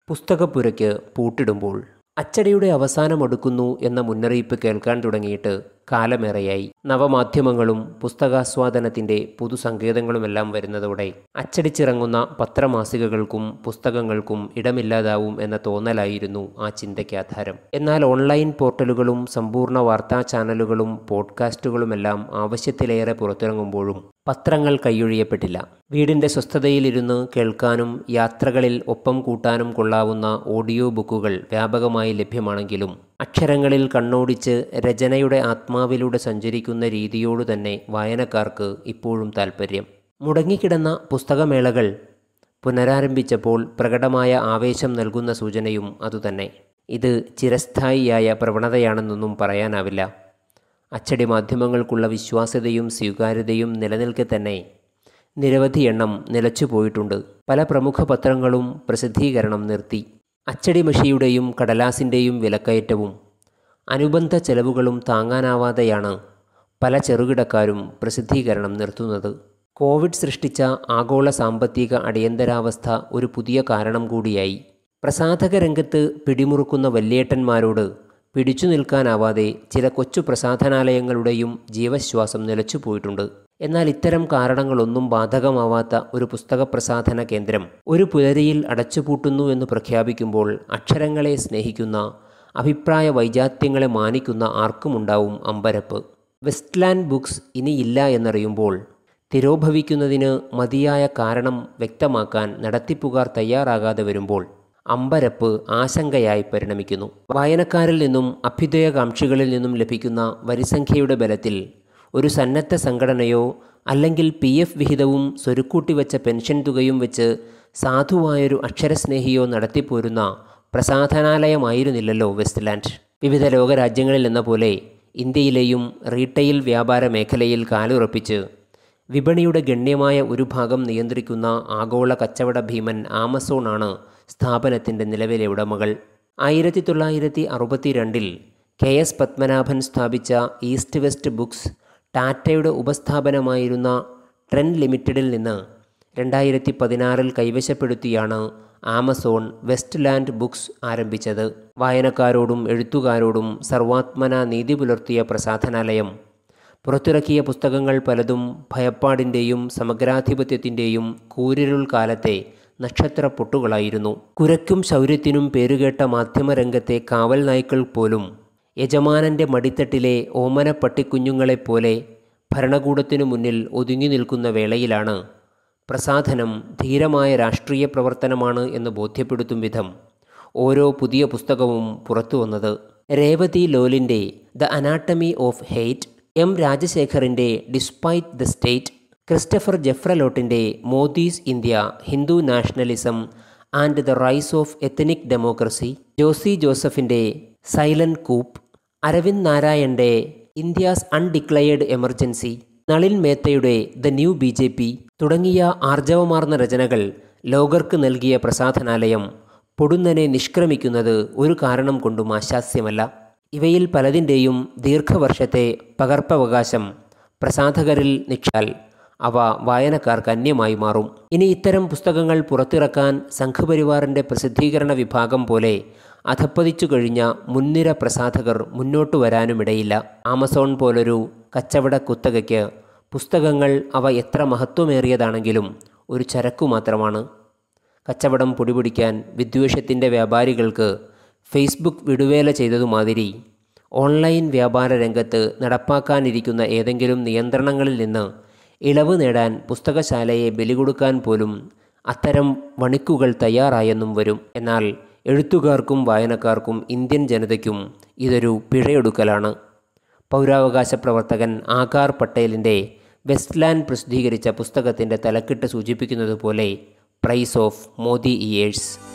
പുസ്തകപ്പുരയ്ക്ക് പൂട്ടിടുമ്പോൾ അച്ചടിയുടെ അവസാനമടുക്കുന്നു എന്ന മുന്നറിയിപ്പ് കേൾക്കാൻ തുടങ്ങിയിട്ട് കാലമേറെയായി നവമാധ്യമങ്ങളും പുസ്തകാസ്വാദനത്തിൻ്റെ പുതുസങ്കേതങ്ങളുമെല്ലാം വരുന്നതോടെ അച്ചടിച്ചിറങ്ങുന്ന പത്രമാസികകൾക്കും പുസ്തകങ്ങൾക്കും ഇടമില്ലാതാവും എന്ന തോന്നലായിരുന്നു ആ ചിന്തയ്ക്ക് ആധാരം എന്നാൽ ഓൺലൈൻ പോർട്ടലുകളും സമ്പൂർണ്ണ വാർത്താ ചാനലുകളും പോഡ്കാസ്റ്റുകളുമെല്ലാം ആവശ്യത്തിലേറെ പുറത്തിറങ്ങുമ്പോഴും പത്രങ്ങൾ കൈയൊഴിയപ്പെട്ടില്ല വീടിൻ്റെ സ്വസ്ഥതയിലിരുന്ന് കേൾക്കാനും യാത്രകളിൽ ഒപ്പം കൂട്ടാനും കൊള്ളാവുന്ന ഓഡിയോ ബുക്കുകൾ വ്യാപകമായി ലഭ്യമാണെങ്കിലും അക്ഷരങ്ങളിൽ കണ്ണോടിച്ച് രചനയുടെ ആത്മാവിലൂടെ സഞ്ചരിക്കുന്ന രീതിയോടു തന്നെ വായനക്കാർക്ക് ഇപ്പോഴും താൽപ്പര്യം മുടങ്ങിക്കിടന്ന പുസ്തകമേളകൾ പുനരാരംഭിച്ചപ്പോൾ പ്രകടമായ ആവേശം നൽകുന്ന സൂചനയും അതുതന്നെ ഇത് ചിരസ്ഥായിയായ പ്രവണതയാണെന്നൊന്നും പറയാനാവില്ല അച്ചടി മാധ്യമങ്ങൾക്കുള്ള വിശ്വാസ്യതയും സ്വീകാര്യതയും നിലനിൽക്കെ തന്നെ നിരവധി എണ്ണം നിലച്ചുപോയിട്ടുണ്ട് പല പ്രമുഖ പത്രങ്ങളും പ്രസിദ്ധീകരണം നിർത്തി അച്ചടി മഷിയുടെയും കടലാസിൻ്റെയും വിലക്കയറ്റവും അനുബന്ധ ചെലവുകളും താങ്ങാനാവാതെയാണ് പല ചെറുകിടക്കാരും പ്രസിദ്ധീകരണം നിർത്തുന്നത് കോവിഡ് സൃഷ്ടിച്ച ആഗോള സാമ്പത്തിക അടിയന്തരാവസ്ഥ ഒരു പുതിയ കാരണം കൂടിയായി പ്രസാധക രംഗത്ത് പിടിമുറുക്കുന്ന വല്യേട്ടന്മാരോട് പിടിച്ചു നിൽക്കാനാവാതെ ചില കൊച്ചു പ്രസാധനാലയങ്ങളുടെയും ജീവശ്വാസം നിലച്ചുപോയിട്ടുണ്ട് എന്നാൽ ഇത്തരം കാരണങ്ങളൊന്നും ബാധകമാവാത്ത ഒരു പുസ്തക പ്രസാധന കേന്ദ്രം ഒരു പുലരിയിൽ അടച്ചുപൂട്ടുന്നു എന്ന് പ്രഖ്യാപിക്കുമ്പോൾ അക്ഷരങ്ങളെ സ്നേഹിക്കുന്ന അഭിപ്രായ വൈജാത്യങ്ങളെ മാനിക്കുന്ന ആർക്കുമുണ്ടാവും അമ്പരപ്പ് വെസ്റ്റ്ലാൻഡ് ബുക്സ് ഇനിയില്ല എന്നറിയുമ്പോൾ തിരോഭവിക്കുന്നതിന് മതിയായ കാരണം വ്യക്തമാക്കാൻ നടത്തിപ്പുകാർ തയ്യാറാകാതെ വരുമ്പോൾ അമ്പരപ്പ് ആശങ്കയായി പരിണമിക്കുന്നു വായനക്കാരിൽ നിന്നും അഭ്യുദയകാംക്ഷികളിൽ നിന്നും ലഭിക്കുന്ന വരിസംഖ്യയുടെ ബലത്തിൽ ഒരു സന്നദ്ധ സംഘടനയോ അല്ലെങ്കിൽ പി എഫ് വിഹിതവും സ്വരുക്കൂട്ടി വെച്ച പെൻഷൻ തുകയും വെച്ച് സാധുവായൊരു അക്ഷരസ്നേഹിയോ നടത്തിപ്പോരുന്ന പ്രസാധനാലയമായിരുന്നില്ലല്ലോ വെസ്റ്റ്ലാൻഡ് വിവിധ ലോകരാജ്യങ്ങളിൽ എന്ന പോലെ ഇന്ത്യയിലെയും റീറ്റെയിൽ വ്യാപാര മേഖലയിൽ കാലുറപ്പിച്ച് വിപണിയുടെ ഗണ്യമായ ഒരു ഭാഗം നിയന്ത്രിക്കുന്ന ആഗോള കച്ചവട ഭീമൻ ആമസോണാണ് സ്ഥാപനത്തിൻ്റെ നിലവിലെ ഉടമകൾ ആയിരത്തി തൊള്ളായിരത്തി അറുപത്തിരണ്ടിൽ കെ എസ് പത്മനാഭൻ സ്ഥാപിച്ച ഈസ്റ്റ് വെസ്റ്റ് ബുക്സ് ടാറ്റയുടെ ഉപസ്ഥാപനമായിരുന്ന ട്രെൻ ലിമിറ്റഡിൽ നിന്ന് രണ്ടായിരത്തി പതിനാറിൽ കൈവശപ്പെടുത്തിയാണ് ആമസോൺ വെസ്റ്റ് ലാൻഡ് ബുക്സ് ആരംഭിച്ചത് വായനക്കാരോടും എഴുത്തുകാരോടും സർവാത്മന നീതി പുലർത്തിയ പ്രസാധനാലയം പുറത്തിറക്കിയ പുസ്തകങ്ങൾ പലതും ഭയപ്പാടിൻ്റെയും സമഗ്രാധിപത്യത്തിൻ്റെയും കൂരിരുൾ കാലത്തെ നക്ഷത്ര പൊട്ടുകളായിരുന്നു കുരയ്ക്കും ശൗര്യത്തിനും പേരുകേട്ട മാധ്യമരംഗത്തെ കാവൽ നായ്ക്കൾ പോലും യജമാനൻ്റെ മടിത്തട്ടിലെ ഓമന പട്ടിക്കുഞ്ഞുങ്ങളെപ്പോലെ ഭരണകൂടത്തിനു മുന്നിൽ ഒതുങ്ങി നിൽക്കുന്ന വേളയിലാണ് പ്രസാധനം ധീരമായ രാഷ്ട്രീയ പ്രവർത്തനമാണ് എന്ന് ബോധ്യപ്പെടുത്തും വിധം ഓരോ പുതിയ പുസ്തകവും പുറത്തു വന്നത് രേവതി ലോലിൻ്റെ the anatomy of hate M രാജശേഖറിൻ്റെ ഡിസ്പൈറ്റ് ദ സ്റ്റേറ്റ് ക്രിസ്റ്റഫർ ജെഫ്രലോട്ടിൻ്റെ Modi's India Hindu nationalism and the rise of ethnic democracy Josy ജോസഫിൻ്റെ സൈലന്റ് കൂപ്പ് അരവിന്ദ് നാരായണൻ്റെ ഇന്ത്യാസ് അൺഡിക്ലയേർഡ് എമർജൻസി നളിൻ മേത്തയുടെ the new B J P തുടങ്ങിയ ആർജവമാർന്ന രചനകൾ ലോകർക്ക് നൽകിയ പ്രസാധനാലയം പൊടുന്നനെ നിഷ്ക്രമിക്കുന്നത് ഒരു കാരണം കൊണ്ടും ആശാസ്യമല്ല ഇവയിൽ പലതിൻ്റെയും ദീർഘവർഷത്തെ പകർപ്പവകാശം പ്രസാധകരിൽ നിക്ഷാൽ അവ വായനക്കാർക്ക് അന്യമായി മാറും ഇനി ഇത്തരം പുസ്തകങ്ങൾ പുറത്തിറക്കാൻ സംഘപരിവാറിൻ്റെ പ്രസിദ്ധീകരണ വിഭാഗം പോലെ അധപ്പതിച്ചു കഴിഞ്ഞ മുൻനിര പ്രസാധകർ മുന്നോട്ടു വരാനുമിടയില്ല ആമസോൺ പോലൊരു കച്ചവട കുത്തകയ്ക്ക് പുസ്തകങ്ങൾ അവ എത്ര മഹത്വമേറിയതാണെങ്കിലും ഒരു ചരക്കു മാത്രമാണ് കച്ചവടം പൊടിപിടിക്കാൻ വിദ്വേഷത്തിൻ്റെ വ്യാപാരികൾക്ക് ഫേസ്ബുക്ക് വിടുവേല ചെയ്തതുമാതിരി ഓൺലൈൻ വ്യാപാര രംഗത്ത് നടപ്പാക്കാനിരിക്കുന്ന ഏതെങ്കിലും നിയന്ത്രണങ്ങളിൽ നിന്ന് ഇളവ് നേടാൻ പുസ്തകശാലയെ ബലി കൊടുക്കാൻ പോലും അത്തരം വണിക്കുകൾ തയ്യാറായെന്നും വരും എന്നാൽ എഴുത്തുകാർക്കും വായനക്കാർക്കും ഇന്ത്യൻ ജനതയ്ക്കും ഇതൊരു പിഴയൊടുക്കലാണ് പൗരാവകാശ പ്രവർത്തകൻ ആകാർ പട്ടേലിൻ്റെ വെസ്റ്റ്ലാൻഡ് പ്രസിദ്ധീകരിച്ച പുസ്തകത്തിൻ്റെ തലക്കെട്ട് സൂചിപ്പിക്കുന്നത് പോലെ പ്രൈസ് ഓഫ് മോദി ഇയേഴ്സ്